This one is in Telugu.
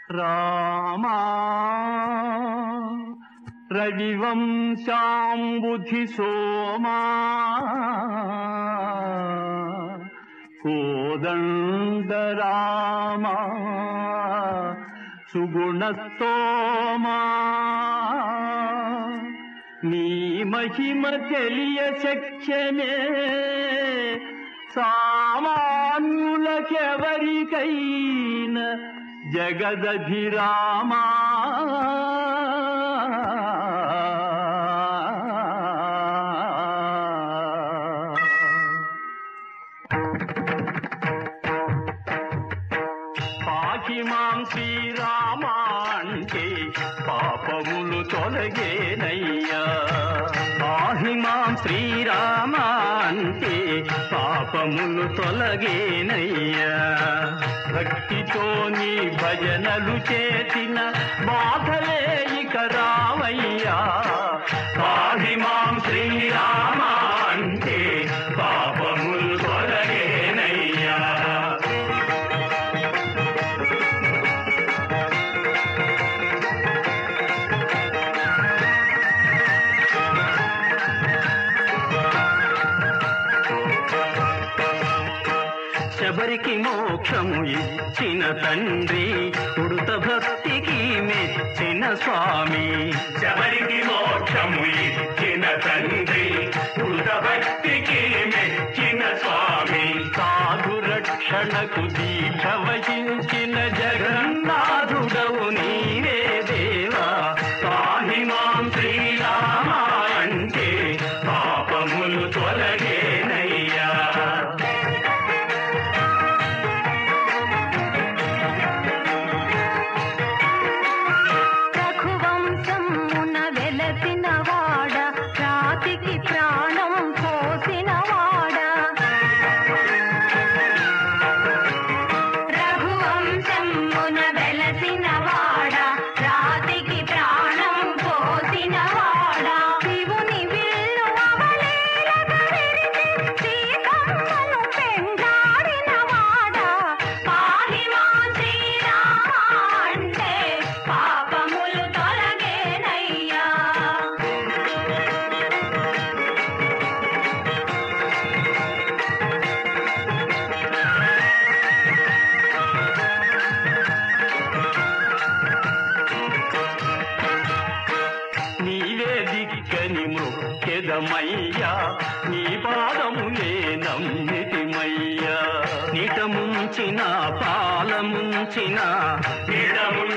రామా రవివంశాంబుధి సోమా కోదండరామా సుగుణస్తోమా నీ మహిమ తెలియ శక్యమే సామాన్యులకెవరికైన జగదభిరామా పాకి మాం శ్రీరామ అంటే పాపములు తొలగేనయ్యా పాహి మాం శ్రీరామ అంటే పాపములు తొలగేనయ్యా భక్తితో నీ భజనలు చేసిన బాధలే ఇక రావయ్యా పాహి మాం శ్రీరామ అంటే పాపములు తొలగేనయ్యా శబరికి మోక్షము ఇచ్చిన తండ్రి ఉడుత భక్తికి మెచ్చిన స్వామి శబరికి మోక్షము ఇచ్చిన తండ్రి ఉడత భక్తికి మెచ్చిన స్వామి సాధు రక్షణకు దీక్ష వహించిన జగన్నాథుడవు నీవే దేవా పాహి మాం శ్రీరామ అంటే పాపములు తొలగేనయ్యా రఘువంశమున వెలసిన వాడ రాతికి ప్రాణం పోసిన వాడ రఘువంశమున వెలసిన వాడ రాతికి ప్రాణం పోసిన వాడ శివుని విల్లు అవలీలగా విరిచి సీతమ్మను పెండాడిన వాడ పాహి మా శ్రీరామ అంటే పాపములు తొలగేనయ్యా నీవే దిక్కని మృక్కెదమయ్యా నీ పాదములే నమ్మితిమయ్యా నిట ముంచిన పాల ముంచిన నిడము